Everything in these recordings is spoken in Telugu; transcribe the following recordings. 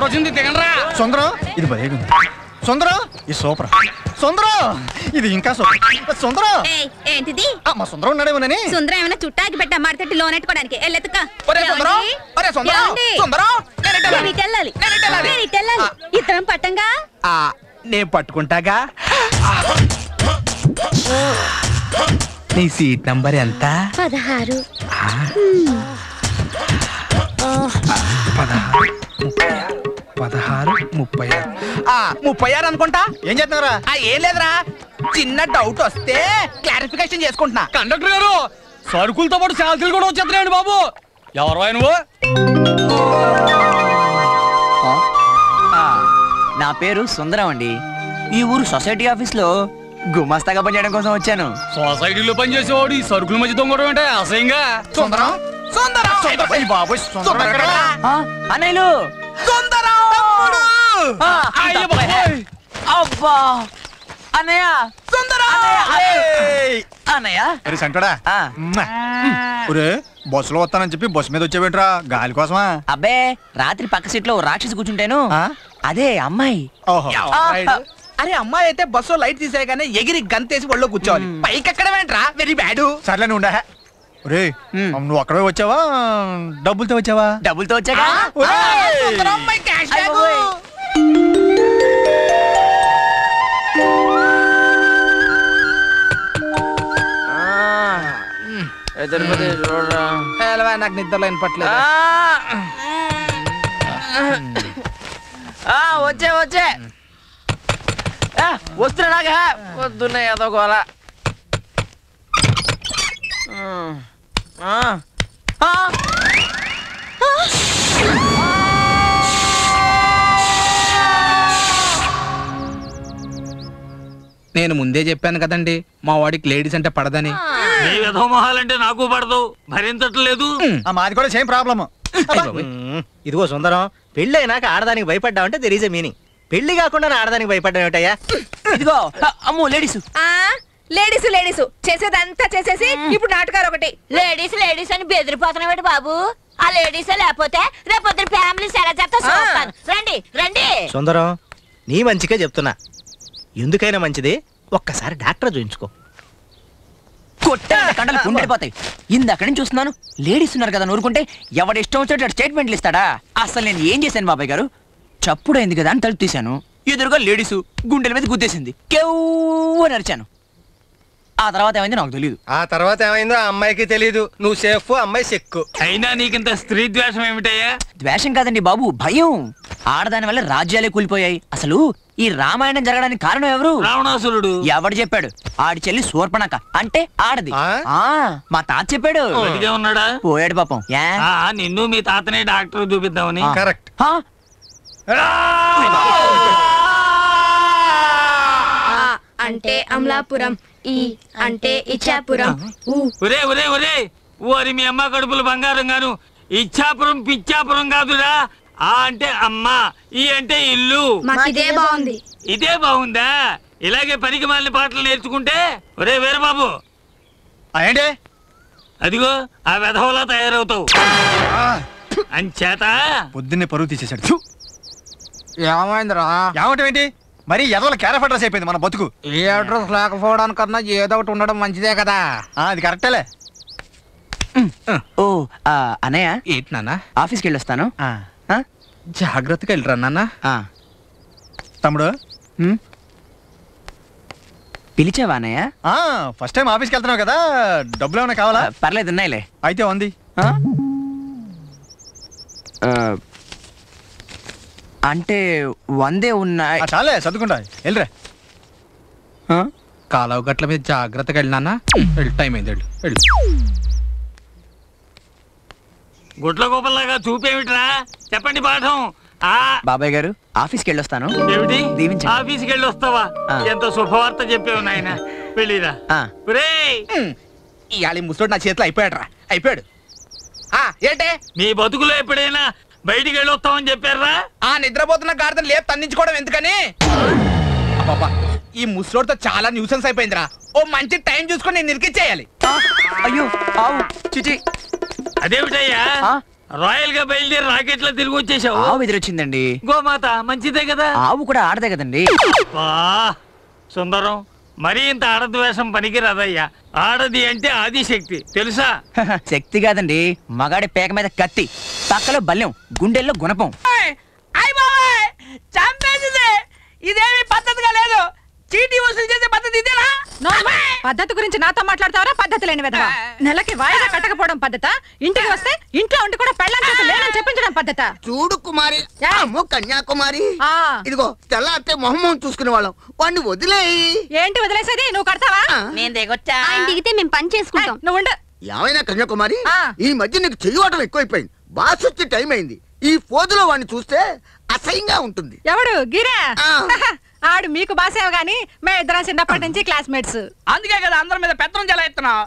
ఆర్డర్ వచ్చింది తినరా సుందరం ఇది భలేగుంది సుందరం ఇది సూపర్ సుందరం ఇది ఇంకా సూపర్ సుందరం ఏయ్, ఏంటిది ఆ, మా సుందరం ఉన్నాడేమోనని సుందరం ఏమైనా చుట్టాకి పెట్టా మడతట్టి లోనెట్టుకోవడానికి వెళ్ళెత్తుక ఒరే సుందరం ఒరే సుందరం సుందరం నేను ఇటు వెళ్ళాలి. వెళ్ళాలి నేను ఇటు వెళ్ళాలి. నేను ఇటు వెళ్ళాలి ఇద్దరం పట్టంగా ఆ, నేను పట్టుకుంటాగా నీ సీట్ నంబర్ ఎంత పదహారు పదహారు ముప్పై ఆరు పదహారు ముప్పై ఆరు ఆ, ముప్పై ఆరు అనుకుంటా ఏం చేస్తున్నారా ఆ, ఏం లేదురా చిన్న డౌట్ వస్తే క్లారిఫికేషన్ చేసుకుంటున్నా కండక్టర్ గారు సరుకులతో పాటు శాలరీలు కూడా వచ్చేస్తున్నాయండి బాబు ఎవరు నువ్వు నా పేరు సుందరం అండి ఈ ఊరు సొసైటీ ఆఫీస్ లో గుమాస్తాగా పనిచేయడం కోసం వచ్చాను సొసైటీలో పనిచేసేవాడు ఈ సరుకుల మధ్య దొంగడం అంటే అసహ్యంగా సుందరం సుందరం అయ్య బాబోయ్ సుందరం ఎక్కడ? ఆ, అన్నయ్యలు సుందరం ఆ, అయ్య బాబోయ్. అబ్బా అన్నయ్య సుందరం ఏయ్! అన్నయ్య ఒరే సంటోడా ఆ. మ్మా. ఒరే బస్సులో వస్తానని చెప్పి బస్సు మీద వచ్చేవేంట్రా గాలి కోసమా అబ్బే రాత్రి పక్క సీట్ లో రాక్షసి కూర్చుంటాను ఆ? అదే అమ్మాయి ఓహో ఆ, అరే అమ్మాయి అయితే బస్సు లైట్ తీసేయగానే ఎగిరి గంతేసి ఒళ్ళో కూర్చోవాలి పైకి ఎక్కడ వెంట్రా వెరీ బ్యాడ్ సర్లే నువ్వు ఉండే ఒరే మ్. నువ్వు అక్కడే వచ్చావా డబ్బులతో వచ్చావా డబ్బులతో వచ్చాగా ఒరేయ్! సుందరం మై క్యాష్ అయ్య బ్యాగ్ బాబోయ్. హేలవా, నాకు నిద్రలో వినపట్లేదు ఆ, వచ్చే వచ్చే ఆ, వస్తున్నా నాగా వద్దున్నా ఏదో గోల ఆ, ఆ. నేను ముందే చెప్పాను కదండి మా వాడికి లేడీస్ అంటే పడదని నీ విధమొహాలంటే నాకు పడదు భరించట్లేదు ఆ, మాది కూడా సేమ్ ప్రాబ్లమ్ ఇదిగో సుందరం పెళ్ళి అయినాక ఆడదానికి భయపడ్డావంటే దెర్ ఈజ్ ఎ మీనింగ్ పెళ్లి కాకుండా ఆడదానికి భయపడ్డా ఏమిటయ్యా ఇదిగో ఆ, అమ్మో లేడీస్ ఆ లేడీస్ లేడీస్ చేసేదంతా చేసేసి ఇప్పుడు నాటకాలు ఒకటి లేడీస్ లేడీస్ అని బెదిరిపోతున్నాడు బాబు ఆ లేడీస్ లేకపోతే రేపొద్దున ఫ్యామిలీస్ ఎలా చేస్తా చూస్తాను రండి రండి సుందరం నీ మంచిగా చెప్తున్నా ఎందుకైనా మంచిది ఒక్కసారి డాక్టర్ చూయించుకో కొట్టే కండలు కుండిపోతాయి ఇందక్కడి నుంచి చూస్తున్నాను లేడీస్ ఉన్నారు కదా నూరుకుంటే ఎవడి ఇష్టం వచ్చేటట్టు స్టేట్మెంట్లు ఇస్తాడా అసలు నేను ఏం చేశాను బాబాయ్ గారు చప్పుడైంది కదా అని తలుపు తీశాను ఎదురుగా లేడీసు గుండెల మీద గుద్దేసింది కేవ్ అని అరిచాను ఆ తర్వాత ఏమైంది నాకు తెలియదు ఆ తర్వాత ఏమైందో ఆ అమ్మాయికి తెలియదు నువ్వు సేఫ్ అమ్మాయి సెక్కు అయినా నీకింత స్త్రీ ద్వేషం ఏమిటయ్యా ద్వేషం కాదండి బాబు భయం ఆడదాని వల్ల రాజ్యాలే కూలిపోయాయి అసలు ఈ రామాయణం జరగడానికి కారణం ఎవరు రావణాసురుడు ఎవడు చెప్పాడు ఆడి చెల్లి శూర్పణక అంటే ఆడది ఆ? ఆ మా తాత చెప్పాడు బతికే ఉన్నాడా పోయాడు పాపం యా? ఆ, నిన్ను మీ తాతనే డాక్టర్ చూపిద్దామని ఆ. కరెక్ట్ ఆ? ఆ అంటే అమలాపురం ఈ అంటే ఇచ్చాపురం ఊ ఒరే ఒరే ఒరే ఓరి మీ అమ్మ కడుపులు బంగారం గాను ఇచ్చాపురం పిచ్చాపురం కాదురా ఆ అంటే అమ్మ ఈ అంటే ఇల్లు మాకిదే బాగుంది ఇదే బాగుందా ఇలాగే పనికి మాలిన పాటలు నేర్చుకుంటే ఒరే వీరబాబు ఏంటి అదిగో ఆ వెధవలా తయారవుతావు అంచేత పొద్దున్నే పరువు తీసేశాడు థు. ఏమైందిరా ఏమంటావు ఏంటి మరి ఎదవల క్యారఫ్ అడ్రస్ అయిపోయింది మన బతుకు ఏ అడ్రస్ లేకపోవడానికన్నా ఏదో ఒకటి ఉండడం మంచిదే కదా ఆ, అది కరెక్టేలే ఓ ఆ, అన్నయ్య ఏంటి నాన్న ఆఫీస్కి వెళ్ళొస్తాను ఆ, ఆ? జాగ్రత్తగా వెళ్ళరా నాన్న ఆ. తమ్ముడు ఉమ్. పిలిచావా అన్నయ్య ఆ ఫస్ట్ టైం ఆఫీస్కి వెళ్తున్నావు కదా డబ్బులు ఏమైనా కావాలా ఆ, పర్లేదు ఉన్నాయిలే అయితే ఉంది ఆ? ఆ, అంటే వందే ఉన్నాయి ఆ, చాలే చదువుకుంటా వెళ్ళరా ఆ? కాలువ గట్ల మీద జాగ్రత్తగా వెళ్ళినా వెళ్ళి టైం అయింది వెళ్ళు వెళ్ళు గుట్ల గోపల్లాగా చూపేమిట్రా చెప్పండి పాఠం ఆ బాబాయ్ గారు ఆఫీస్కి వెళ్ళొస్తాను ఏమిటి దీవించండి. ఆఫీస్కి వెళ్ళి వస్తావా ఆ. ఎంత శుభవార్త చెప్పావు నాయన వెళ్ళిరా ఆ. ఒరేయ్ ఇవాళ ఈ ముసలోడు నా చేతిలో అయిపోయాడు రా అయిపోయాడు ఆ ఏంటే మీ బతుకులో ఎప్పుడైనా బయటికి వెళ్ళి వస్తామని చెప్పారా ఆ నిద్రపోతున్న గాడిదను లేపు తన్నించుకోవడం ఎందుకని అబ్బబ్బా ఈ ముసలోడితో చాలా న్యూసెన్స్ అయిపోయిందిరా ఓ మంచి టైం చూసుకొని నేను నిరికిచ్చేయాలి ఆ, అయ్యో ఆవు చిచి అదేమిటయ్యా ఆ? రాయల్ గా బయలుదేరి రాకెట్ లో తిరిగి వచ్చేసావు ఆవు ఎదురొచ్చిందండి గోమాత మంచిదే కదా ఆవు కూడా ఆడదే కదండి బా సుందరం మరీ ఇంత ఆడద్వేషం పనికిరాదయ్యా ఆడది అంటే ఆదిశక్తి తెలుసా శక్తి కాదండి మగాడి పేక మీద కత్తి పక్కలో బల్యం గుండెల్లో గుణపం అయ్య బాబాయ్ చంపేసింది ఇదేమి పద్ధతిగా లేదు చీటీ వసూలు చేసే పద్ధతి ఇదేనా పద్ధతి గురించి నాతో మాట్లాడతావరా పద్ధతి లేని విధవా నెలకి వాయిదా కట్టకపోవడం పద్ధత ఇంటికి వస్తే ఇంట్లో ఉండి కూడా పెళ్ళం చేత లేనని చెప్పించడం పద్ధత చూడు కుమారి యా. అమ్మో కన్యాకుమారి ఆ. ఇదిగో తెల్లారితే మొహమ్మం చూసుకునే వాళ్ళం వాడిని వదిలేయి ఏంటి వదిలేసేది నువ్వు కడతావా నేను దిగొచ్చా ఆయన దిగితే మేము పని చేసుకుంటాం నువ్వు ఉండు ఏమైనా కన్యాకుమారి ఆ. ఈ మధ్య నీకు చెయ్యవటం ఎక్కువైపోయింది బాస్ వచ్చే టైం అయింది ఈ పోజులో వాడిని చూస్తే అసహ్యంగా ఉంటుంది ఎవడు గిరా ఆ. ఆడు మీకు బాసేవ గాని మే ఇద్దరం చిన్నప్పటి నుంచి క్లాస్మేట్స్ అందుకే కదా అందరి మీద పెత్తనం చాలా ఎత్తున్నావు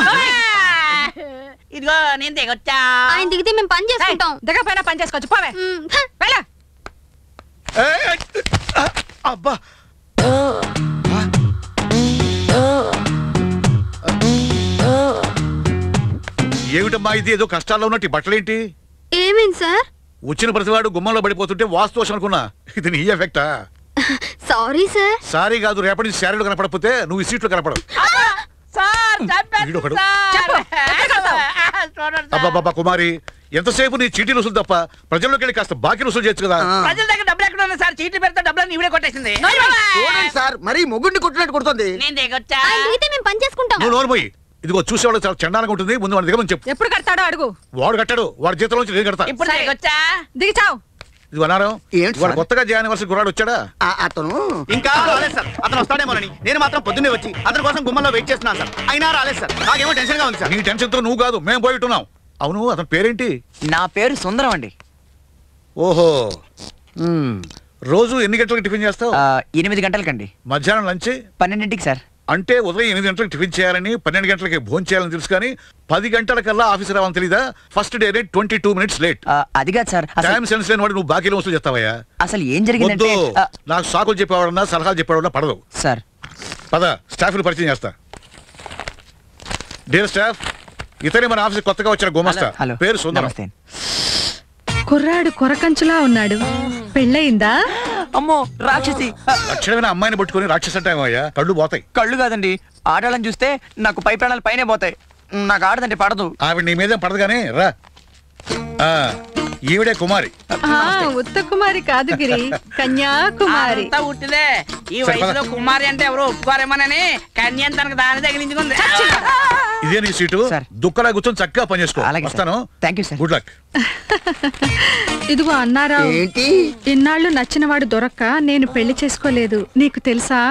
ఇదిగో నేను దిగొచ్చా ఆయన దిగితే మేము పని చేసుకుంటాం దిగపోయినా పని చేసుకోవచ్చు పోవే మ్, హ. వెళ్ళ అబ్బా ఏమిటమ్మా ఇది ఏదో కష్టాల్లో ఉన్నట్టు ఈ బట్టలేంటి ఏమైంది సార్ వచ్చిన ప్రతివాడు గుమ్మంలో పడిపోతుంటే వాస్తు అనుకున్నా ఇది నీ ఎఫెక్టా సారీ సార్ సారీ కాదు రేపటి నుంచి శారీలో కనపడకపోతే నువ్వు ఈ సీట్లో కనపడవు సార్ వీడొకడు. చెప్పు ఎక్కడ కడతావు? అబ్బాబ్బా కుమారి ఎంతసేపు నీ చీటీలు వసూలు తప్ప ప్రజల్లోకి వెళ్ళి కాస్త బాకీ వసూలు చేయొచ్చు కదా ఆ. ప్రజల దగ్గర డబ్బులు ఎక్కడ ఉన్నాయి సార్ చీటీ పెడితే డబ్బులు ఇవిడే కొట్టేసింది చూడండి సార్ మరీ మొగుడిని కొట్టినట్టు కొడుతుంది నేను దిగొచ్చా ఆయన దిగితే మేము పని చేసుకుంటాం నువ్వు నోరు పోయి ఇదిగో చూసేవాళ్ళు చాలా చండాలంగా ఉంటుంది ముందు వాడి దిగమని చెప్పు ఎప్పుడు కడతాడో అడుగు వాడు కట్టాడు వాడి జీతంలో నుంచి నేను కడతా ఇప్పుడు దిగొచ్చా దిగిచావు ఇది అన్నారం ఏంటి వాడు సార్? కొత్తగా జాయిన్ అవ్వాల్సిన గురాడు వచ్చాడా ఆ, అతను ఇంకా రాలేదు సార్ అతను వస్తాడేమోనని నేను మాత్రం పొద్దున్నే వచ్చి అతని కోసం గుమ్మంలో వెయిట్ చేస్తున్నాను సార్ అయినా రాలేదు సార్ నాకేమో టెన్షన్ గా ఉంది సార్ నీ టెన్షన్ తో నువ్వు కాదు మేము పోయిట్టున్నాం అవును అతని పేరేంటి నా పేరు సుందరం అండి ఓహో రోజు ఎన్ని గంటలకు టిఫిన్ చేస్తావు ఆ, ఎనిమిది గంటలకండి మధ్యాహ్నం లంచ్ పన్నెండింటికి సార్ అంటే ఉదయం ఎనిమిది గంటలకు టిఫిన్ చేయాలని పన్నెండు గంటలకి భోజనం చేయాలని తెలుసు కానీ పది గంటలకల్లా ఆఫీస్ రావాలని తెలీదా first day twenty two minutes late ఆ, అది కాదు సార్ అసలు టైం సెన్స్ లేని వాడు నువ్వు బాకీలో వసూలు చేస్తావయ్యా అసలు ఏం వద్దు జరిగిందంటే ఆ, నాకు సాకులు చెప్పేవాడన్నా సలహాలు చెప్పేవాడన్నా పడదు సార్ పద స్టాఫ్ పరిచయం చేస్తా డియర్ స్టాఫ్ ఇతనే మన ఆఫీస్ కొత్తగా వచ్చిన గుమస్తా హలో పేరు సుందరం నమస్తే కుర్రాడు కొరకంచులా ఉన్నాడు పెళ్ళయిందా అమ్మో రాక్షసి ఆ, లక్షణమైన అమ్మాయిని పట్టుకుని రాక్షస అయ్యా కళ్ళు పోతాయి కళ్ళు కాదండి ఆడాలని చూస్తే నాకు పై ప్రాణాలు పైనే పోతాయి నాకు ఆడదండి పడదు ఆవిడ నీ మీదేం పడదు కానీ రా ఆ, ఈవిడే కుమారి ఉత్త కుమారి కాదు గిరి కన్యాకుమారి అంతా ఉట్టిదే ఈ సరే, వయసులో పద. కుమారి అంటే ఎవరు ఒప్పుకోరేమోనని కన్యం తనకు దాని తగిలించుకుంది ఇదే నీ సీటు సార్. దుక్కలా కూర్చొని చక్కగా పనిచేసుకో అలాగే సార్. వస్తాను thank you sir good luck ఇదిగో అన్నారావు ఏంటి ఇన్నాళ్ళు నచ్చినవాడు దొరక్క నేను పెళ్లి చేసుకోలేదు నీకు తెలుసా